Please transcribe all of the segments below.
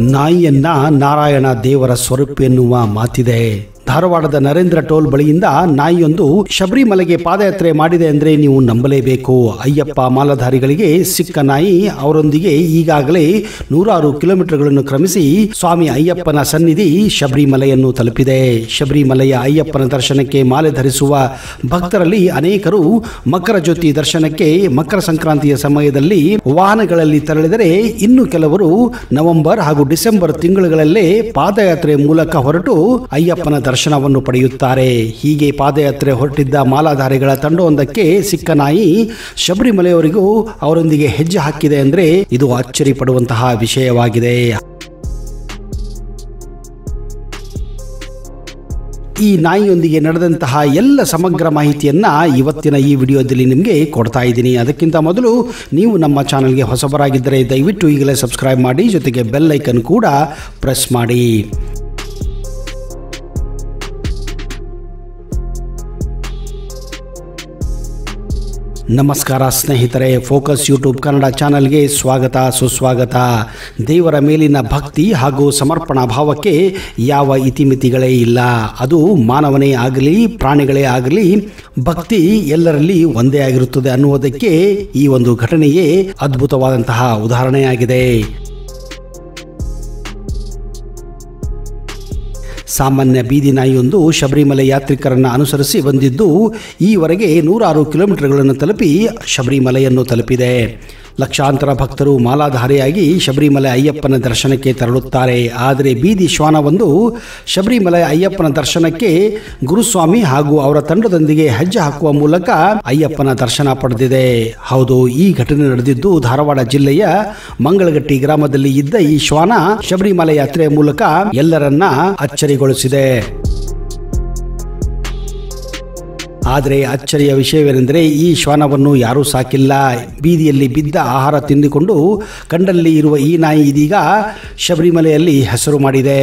ನಾಯಿಯನ್ನ ನಾರಾಯಣ ದೇವರ ಸ್ವರೂಪ ಎನ್ನುವ ಮಾತಿದೆ ಧಾರವಾಡದ ನರೇಂದ್ರ ಟೋಲ್ ಬಳಿಯಿಂದ ನಾಯಿಯೊಂದು ಶಬರಿಮಲೆಗೆ ಪಾದಯಾತ್ರೆ ಮಾಡಿದೆ ಅಂದ್ರೆ ನೀವು ನಂಬಲೇಬೇಕು ಅಯ್ಯಪ್ಪ ಮಾಲಧಾರಿಗಳಿಗೆ ಸಿಕ್ಕ ನಾಯಿ ಅವರೊಂದಿಗೆ ಈಗಾಗಲೇ ನೂರಾರು ಕಿಲೋಮೀಟರ್ಗಳನ್ನು ಕ್ರಮಿಸಿ ಸ್ವಾಮಿ ಅಯ್ಯಪ್ಪನ ಸನ್ನಿಧಿ ಶಬರಿಮಲೆಯನ್ನು ತಲುಪಿದೆ ಶಬರಿಮಲೆಯ ಅಯ್ಯಪ್ಪನ ದರ್ಶನಕ್ಕೆ ಮಾಲೆ ಧರಿಸುವ ಭಕ್ತರಲ್ಲಿ ಅನೇಕರು ಮಕರ ಜ್ಯೋತಿ ದರ್ಶನಕ್ಕೆ ಮಕರ ಸಂಕ್ರಾಂತಿಯ ಸಮಯದಲ್ಲಿ ವಾಹನಗಳಲ್ಲಿ ತೆರಳಿದರೆ ಇನ್ನು ಕೆಲವರು ನವೆಂಬರ್ ಹಾಗೂ ಡಿಸೆಂಬರ್ ತಿಂಗಳುಗಳಲ್ಲೇ ಪಾದಯಾತ್ರೆ ಮೂಲಕ ಹೊರಟು ಅಯ್ಯಪ್ಪನ ದರ್ಶನವನ್ನು ಪಡೆಯುತ್ತಾರೆ ಹೀಗೆ ಪಾದಯಾತ್ರೆ ಹೊರಟಿದ್ದ ಮಾಲಾಧಾರಿಗಳ ತಂಡವೊಂದಕ್ಕೆ ಸಿಕ್ಕ ನಾಯಿ ಶಬರಿಮಲೆಯವರಿಗೂ ಅವರೊಂದಿಗೆ ಹೆಜ್ಜೆ ಹಾಕಿದೆ ಅಂದರೆ ಇದು ಅಚ್ಚರಿ ಪಡುವಂತಹ ವಿಷಯವಾಗಿದೆ ಈ ನಾಯಿಯೊಂದಿಗೆ ನಡೆದಂತಹ ಎಲ್ಲ ಸಮಗ್ರ ಮಾಹಿತಿಯನ್ನ ಇವತ್ತಿನ ಈ ವಿಡಿಯೋದಲ್ಲಿ ನಿಮಗೆ ಕೊಡ್ತಾ ಇದ್ದೀನಿ ಅದಕ್ಕಿಂತ ಮೊದಲು ನೀವು ನಮ್ಮ ಚಾನಲ್ಗೆ ಹೊಸಬರಾಗಿದ್ದರೆ ದಯವಿಟ್ಟು ಈಗಲೇ ಸಬ್ಸ್ಕ್ರೈಬ್ ಮಾಡಿ ಜೊತೆಗೆ ಬೆಲ್ ಐಕನ್ ಕೂಡ ಪ್ರೆಸ್ ಮಾಡಿ ನಮಸ್ಕಾರ ಸ್ನೇಹಿತರೆ ಫೋಕಸ್ ಯೂಟ್ಯೂಬ್ ಕನ್ನಡ ಚಾನಲ್ಗೆ ಸ್ವಾಗತ ಸುಸ್ವಾಗತ ದೇವರ ಮೇಲಿನ ಭಕ್ತಿ ಹಾಗೂ ಸಮರ್ಪಣಾ ಭಾವಕ್ಕೆ ಯಾವ ಇತಿಮಿತಿಗಳೇ ಇಲ್ಲ ಅದು ಮಾನವನೇ ಆಗಲಿ ಪ್ರಾಣಿಗಳೇ ಆಗಲಿ ಭಕ್ತಿ ಎಲ್ಲರಲ್ಲಿ ಒಂದೇ ಆಗಿರುತ್ತದೆ ಅನ್ನುವುದಕ್ಕೆ ಈ ಒಂದು ಘಟನೆಯೇ ಅದ್ಭುತವಾದಂತಹ ಉದಾಹರಣೆಯಾಗಿದೆ ಸಾಮಾನ್ಯ ಬೀದಿ ನಾಯಿಯೊಂದು ಶಬರಿಮಲೆ ಯಾತ್ರಿಕರನ್ನು ಅನುಸರಿಸಿ ಬಂದಿದ್ದು ಈವರೆಗೆ ನೂರಾರು ಕಿಲೋಮೀಟರ್ಗಳನ್ನು ತಲುಪಿ ಶಬರಿಮಲೆಯನ್ನು ತಲುಪಿದೆ ಲಕ್ಷಾಂತರ ಭಕ್ತರು ಮಾಲಾಧಾರಿಯಾಗಿ ಶಬರಿಮಲೆ ಅಯ್ಯಪ್ಪನ ದರ್ಶನಕ್ಕೆ ತೆರಳುತ್ತಾರೆ ಆದರೆ ಬೀದಿ ಶ್ವಾನವೊಂದು ಶಬರಿಮಲೆ ಅಯ್ಯಪ್ಪನ ದರ್ಶನಕ್ಕೆ ಗುರುಸ್ವಾಮಿ ಹಾಗೂ ಅವರ ತಂಡದೊಂದಿಗೆ ಹೆಜ್ಜೆ ಹಾಕುವ ಮೂಲಕ ಅಯ್ಯಪ್ಪನ ದರ್ಶನ ಪಡೆದಿದೆ ಹೌದು ಈ ಘಟನೆ ನಡೆದಿದ್ದು ಧಾರವಾಡ ಜಿಲ್ಲೆಯ ಮಂಗಳಗಟ್ಟಿ ಗ್ರಾಮದಲ್ಲಿ ಇದ್ದ ಈ ಶ್ವಾನ ಶಬರಿಮಲೆ ಯಾತ್ರೆಯ ಮೂಲಕ ಎಲ್ಲರನ್ನ ಅಚ್ಚರಿಗೊಳಿಸಿದೆ ಆದರೆ ಅಚ್ಚರಿಯ ವಿಷಯವೇನೆಂದರೆ ಈ ಶ್ವಾನವನ್ನು ಯಾರೂ ಸಾಕಿಲ್ಲ ಬೀದಿಯಲ್ಲಿ ಬಿದ್ದ ಆಹಾರ ತಿಂದುಕೊಂಡು ಕಂಡಲ್ಲಿ ಇರುವ ಈ ನಾಯಿ ಇದೀಗ ಶಬರಿಮಲೆಯಲ್ಲಿ ಹೆಸರು ಮಾಡಿದೆ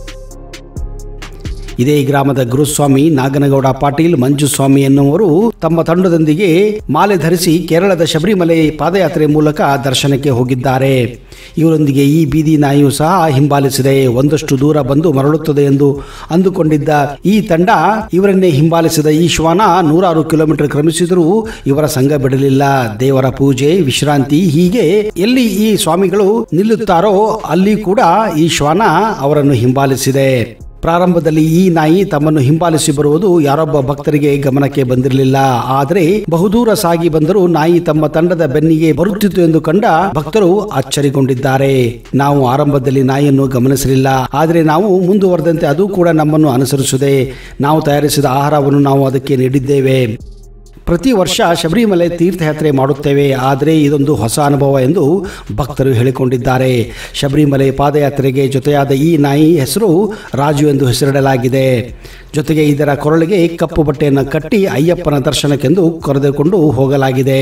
ಇದೇ ಗ್ರಾಮದ ಗುರುಸ್ವಾಮಿ ನಾಗನಗೌಡ ಪಾಟೀಲ್ ಮಂಜುಸ್ವಾಮಿ ಎನ್ನುವರು ತಮ್ಮ ತಂಡದೊಂದಿಗೆ ಮಾಲೆ ಧರಿಸಿ ಕೇರಳದ ಶಬರಿಮಲೆ ಪಾದಯಾತ್ರೆ ಮೂಲಕ ದರ್ಶನಕ್ಕೆ ಹೋಗಿದ್ದಾರೆ ಇವರೊಂದಿಗೆ ಈ ಬೀದಿ ನಾಯಿಯು ಸಹ ಹಿಂಬಾಲಿಸಿದೆ ಒಂದಷ್ಟು ದೂರ ಬಂದು ಮರಳುತ್ತದೆ ಎಂದು ಅಂದುಕೊಂಡಿದ್ದ ಈ ತಂಡ ಇವರನ್ನೇ ಹಿಂಬಾಲಿಸಿದ ಈ ಶ್ವಾನ ನೂರಾರು ಕಿಲೋಮೀಟರ್ ಕ್ರಮಿಸಿದರೂ ಇವರ ಸಂಘ ಬಿಡಲಿಲ್ಲ ದೇವರ ಪೂಜೆ ವಿಶ್ರಾಂತಿ ಹೀಗೆ ಎಲ್ಲಿ ಈ ಸ್ವಾಮಿಗಳು ನಿಲ್ಲುತ್ತಾರೋ ಅಲ್ಲಿ ಕೂಡ ಈ ಶ್ವಾನ ಅವರನ್ನು ಹಿಂಬಾಲಿಸಿದೆ ಪ್ರಾರಂಭದಲ್ಲಿ ಈ ನಾಯಿ ತಮ್ಮನ್ನು ಹಿಂಬಾಲಿಸಿ ಬರುವುದು ಯಾರೊಬ್ಬ ಭಕ್ತರಿಗೆ ಗಮನಕ್ಕೆ ಬಂದಿರಲಿಲ್ಲ ಆದರೆ ಬಹುದೂರ ಸಾಗಿ ಬಂದರೂ ನಾಯಿ ತಮ್ಮ ತಂಡದ ಬೆನ್ನಿಗೆ ಬರುತ್ತಿತ್ತು ಎಂದು ಕಂಡ ಭಕ್ತರು ಅಚ್ಚರಿಗೊಂಡಿದ್ದಾರೆ ನಾವು ಆರಂಭದಲ್ಲಿ ನಾಯಿಯನ್ನು ಗಮನಿಸಲಿಲ್ಲ ಆದರೆ ನಾವು ಮುಂದುವರೆದಂತೆ ಅದು ಕೂಡ ನಮ್ಮನ್ನು ಅನುಸರಿಸಿದೆ ನಾವು ತಯಾರಿಸಿದ ಆಹಾರವನ್ನು ನಾವು ಅದಕ್ಕೆ ನೀಡಿದ್ದೇವೆ ಪ್ರತಿ ವರ್ಷ ಶಬರಿಮಲೆ ತೀರ್ಥಯಾತ್ರೆ ಮಾಡುತ್ತೇವೆ ಆದರೆ ಇದೊಂದು ಹೊಸ ಅನುಭವ ಎಂದು ಭಕ್ತರು ಹೇಳಿಕೊಂಡಿದ್ದಾರೆ ಶಬರಿಮಲೆ ಪಾದಯಾತ್ರೆಗೆ ಜೊತೆಯಾದ ಈ ನಾಯಿ ಹೆಸರು ರಾಜು ಎಂದು ಹೆಸರಿಡಲಾಗಿದೆ ಜೊತೆಗೆ ಇದರ ಕೊರಳಿಗೆ ಕಪ್ಪು ಬಟ್ಟೆಯನ್ನು ಕಟ್ಟಿ ಅಯ್ಯಪ್ಪನ ದರ್ಶನಕ್ಕೆಂದು ಕರೆದುಕೊಂಡು ಹೋಗಲಾಗಿದೆ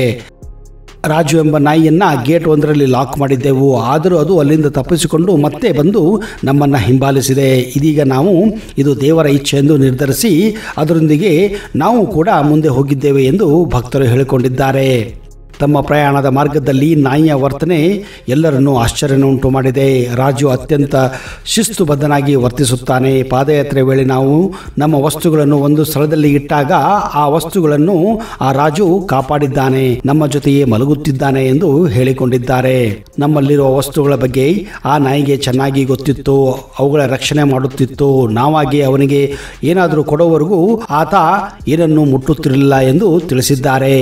ರಾಜು ಎಂಬ ನಾಯಿಯನ್ನ ಗೇಟ್ ಒಂದರಲ್ಲಿ ಲಾಕ್ ಮಾಡಿದ್ದೆವು ಆದರೂ ಅದು ಅಲ್ಲಿಂದ ತಪ್ಪಿಸಿಕೊಂಡು ಮತ್ತೆ ಬಂದು ನಮ್ಮನ್ನು ಹಿಂಬಾಲಿಸಿದೆ ಇದೀಗ ನಾವು ಇದು ದೇವರ ಇಚ್ಛೆ ಎಂದು ನಿರ್ಧರಿಸಿ ಅದರೊಂದಿಗೆ ನಾವು ಕೂಡ ಮುಂದೆ ಹೋಗಿದ್ದೇವೆ ಎಂದು ಭಕ್ತರು ಹೇಳಿಕೊಂಡಿದ್ದಾರೆ ತಮ್ಮ ಪ್ರಯಾಣದ ಮಾರ್ಗದಲ್ಲಿ ನಾಯಿಯ ವರ್ತನೆ ಎಲ್ಲರನ್ನೂ ಆಶ್ಚರ್ಯನುಂಟು ಮಾಡಿದೆ ರಾಜು ಅತ್ಯಂತ ಶಿಸ್ತುಬದ್ಧನಾಗಿ ವರ್ತಿಸುತ್ತಾನೆ ಪಾದಯಾತ್ರೆ ವೇಳೆ ನಾವು ನಮ್ಮ ವಸ್ತುಗಳನ್ನು ಒಂದು ಸ್ಥಳದಲ್ಲಿ ಇಟ್ಟಾಗ ಆ ವಸ್ತುಗಳನ್ನು ಆ ರಾಜು ಕಾಪಾಡಿದ್ದಾನೆ ನಮ್ಮ ಜೊತೆಯೇ ಮಲಗುತ್ತಿದ್ದಾನೆ ಎಂದು ಹೇಳಿಕೊಂಡಿದ್ದಾರೆ ನಮ್ಮಲ್ಲಿರುವ ವಸ್ತುಗಳ ಬಗ್ಗೆ ಆ ನಾಯಿಗೆ ಚೆನ್ನಾಗಿ ಗೊತ್ತಿತ್ತು ಅವುಗಳ ರಕ್ಷಣೆ ಮಾಡುತ್ತಿತ್ತು ನಾವಾಗಿ ಅವನಿಗೆ ಏನಾದರೂ ಕೊಡುವವರೆಗೂ ಆತ ಏನನ್ನು ಮುಟ್ಟುತ್ತಿರಲಿಲ್ಲ ಎಂದು ತಿಳಿಸಿದ್ದಾರೆ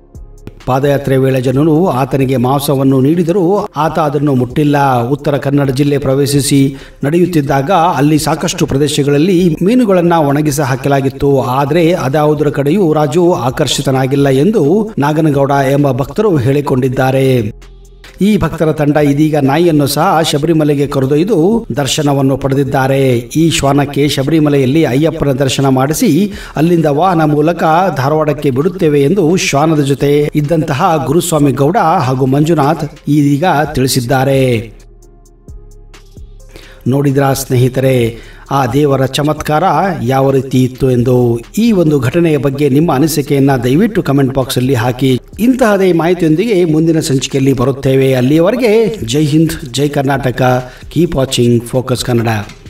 ಪಾದಯಾತ್ರೆ ವೇಳೆ ಜನರು ಆತನಿಗೆ ಮಾಂಸವನ್ನು ನೀಡಿದರೂ ಆತ ಅದನ್ನು ಮುಟ್ಟಿಲ್ಲ ಉತ್ತರ ಕನ್ನಡ ಜಿಲ್ಲೆ ಪ್ರವೇಶಿಸಿ ನಡೆಯುತ್ತಿದ್ದಾಗ ಅಲ್ಲಿ ಸಾಕಷ್ಟು ಪ್ರದೇಶಗಳಲ್ಲಿ ಮೀನುಗಳನ್ನು ಒಣಗಿಸಿ ಹಾಕಲಾಗಿತ್ತು ಆದರೆ ಅದಾವುದರ ಕಡೆಯೂ ರಾಜು ಆಕರ್ಷಿತನಾಗಿಲ್ಲ ಎಂದು ನಾಗನಗೌಡ ಎಂಬ ಭಕ್ತರು ಹೇಳಿಕೊಂಡಿದ್ದಾರೆ ಈ ಭಕ್ತರ ತಂಡ ಇದೀಗ ನಾಯಿಯನ್ನು ಸಹ ಶಬರಿಮಲೆಗೆ ಕರೆದೊಯ್ದು ದರ್ಶನವನ್ನು ಪಡೆದಿದ್ದಾರೆ ಈ ಶ್ವಾನಕ್ಕೆ ಶಬರಿಮಲೆಯಲ್ಲಿ ಅಯ್ಯಪ್ಪನ ದರ್ಶನ ಮಾಡಿಸಿ ಅಲ್ಲಿಂದ ವಾಹನ ಮೂಲಕ ಧಾರವಾಡಕ್ಕೆ ಬಿಡುತ್ತೇವೆ ಎಂದು ಶ್ವಾನದ ಜೊತೆ ಇದ್ದಂತಹ ಗುರುಸ್ವಾಮಿ ಗೌಡ ಹಾಗೂ ಮಂಜುನಾಥ್ ಇದೀಗ ತಿಳಿಸಿದ್ದಾರೆ ನೋಡಿದ್ರ ಸ್ನೇಹಿತರೆ ಆ ದೇವರ ಚಮತ್ಕಾರ ಯಾವ ರೀತಿ ಇತ್ತು ಎಂದು ಈ ಒಂದು ಘಟನೆಯ ಬಗ್ಗೆ ನಿಮ್ಮ ಅನಿಸಿಕೆಯನ್ನ ದಯವಿಟ್ಟು ಕಮೆಂಟ್ ಬಾಕ್ಸ್ ಅಲ್ಲಿ ಹಾಕಿ ಇಂತಹದೇ ಮಾಹಿತಿಯೊಂದಿಗೆ ಮುಂದಿನ ಸಂಚಿಕೆಯಲ್ಲಿ ಬರುತ್ತೇವೆ ಅಲ್ಲಿಯವರೆಗೆ ಜೈ ಹಿಂದ್ ಜೈ Karnataka keep watching focus Kannada